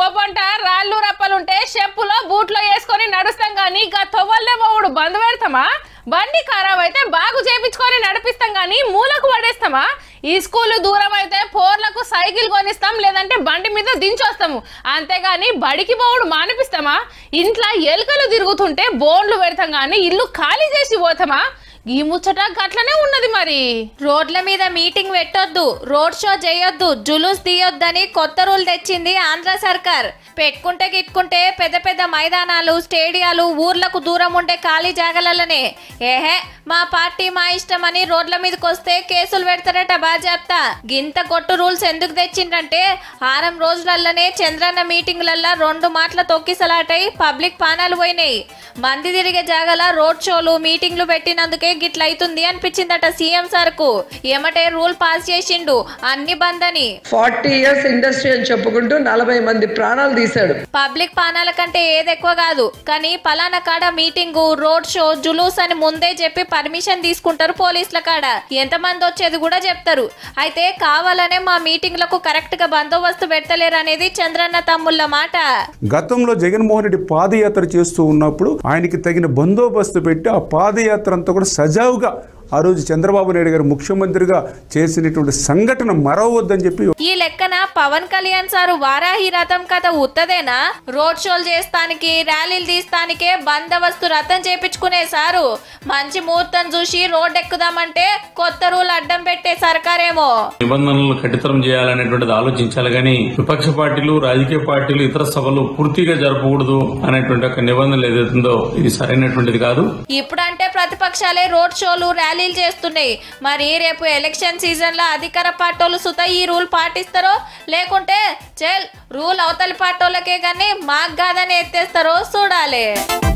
ఓపంట రాళ్ళు రప్పలుంటే చెప్పులో బూట్లో వేసుకొని నడుస్తాం గాని గా తొవ్వల్లే పోవుడు బంద్ పెడతామా బండి ఖరాబ్ అయితే బాగు చేపించుకొని నడిపిస్తాం గాని మూలకు పడేస్తామా ఈ స్కూల్ దూరం అయితే పోర్లకు సైకిల్ కొనిస్తాం లేదంటే బండి మీద దించొస్తాము అంతేగాని బడికి పోవుడు మానిపిస్తామా ఇంట్లో ఎలుకలు తిరుగుతుంటే బోన్లు పెడతాం గాని ఇల్లు ఖాళీ చేసి పోతామా ఈ ముచ్చట గట్లనే ఉన్నది మరి రోడ్ల మీద మీటింగ్ పెట్టొద్దు రోడ్ షో చేయొద్దు జులూస్ తీయొద్దని కొత్త రూల్ తెచ్చింది ఆంధ్ర సర్కార్ పెట్టుకుంటే గిట్టుకుంటే పెద్ద పెద్ద మైదానాలు స్టేడియాలు ఊర్లకు దూరం ఉండే ఖాళీ జాగలనే ఏహే మా పార్టీ మా ఇష్టం అని రోడ్ల మీదకి వస్తే కేసులు పెడతారట బాజాప్తా గింత కొట్టు రూల్స్ ఎందుకు తెచ్చిండంటే ఆరం రోజులల్లనే చంద్రన్న మీటింగ్లల్లా రెండు మాటల తొక్కిసలాటై పబ్లిక్ పానాలు పోయినాయి మంది తిరిగే జాగల రోడ్ షోలు మీటింగ్లు పెట్టినందుకే గిట్లయితుంది అనిపించిందట సీఎం సార్కు ఏమటే రూల్ పాస్ చేసిండు అన్ని బంద్ అని ఫార్టీ ఇయర్స్ ఇండస్ట్రీ అని చెప్పుకుంటూ నలభై మంది ప్రాణాలు తీశాడు పబ్లిక్ పానాల కంటే ఏది ఎక్కువ కాదు కానీ పలానా కాడ మీటింగు రోడ్ షో జులూస్ అని ముందే చెప్పి పర్మిషన్ తీసుకుంటారు పోలీసుల కాడ ఎంతమంది వచ్చేది కూడా చెప్తారు అయితే కావాలనే మా మీటింగ్లకు కరెక్ట్ గా బందోబస్తు పెడతలేరు అనేది చంద్రన్న తమ్ముళ్ళ మాట గతంలో జగన్మోహన్ రెడ్డి పాదయాత్ర చేస్తూ ఉన్నప్పుడు ఆయనకి తగిన బందోబస్తు పెట్టి ఆ పాదయాత్ర అంతా కూడా సజావుగా ఆ రోజు చంద్రబాబు నాయుడు గారు ముఖ్యమంత్రిగా చేసినటువంటి సంఘటన మరవద్దని చెప్పి ఈ లెక్కన పవన్ కళ్యాణ్ సారు వారాహి రథం కథ ఉత్తదేనా రోడ్ షోలు చేస్తానికి ర్యాలీలు తీస్తానికే బందోబస్తు రథం చేపించుకునే సారు మంచి ముహూర్తం చూసి రోడ్ ఎక్కుదామంటే కొత్త రూల్ అడ్డం పెట్టే సర్కారేమో నిబంధనలు కఠితరం చేయాలనేటువంటిది ఆలోచించాలి కానీ విపక్ష పార్టీలు రాజకీయ పార్టీలు ఇతర సభలు పూర్తిగా జరపకూడదు అనేటువంటి ఒక నిబంధనలు ఏదైతుందో ఇది సరైనటువంటిది కాదు ఇప్పుడంటే ప్రతిపక్షాలే రోడ్ షోలు ర్యాలీలు చేస్తున్నాయి మరి రేపు ఎలక్షన్ సీజన్ లో అధికార పార్టీలు సుత ఈ రూల్ పాటిస్తారో లేకుంటే చెల్ రూల్ అవతలి పార్టీలకే కానీ మాకు కాదని ఎత్తేస్తారో చూడాలి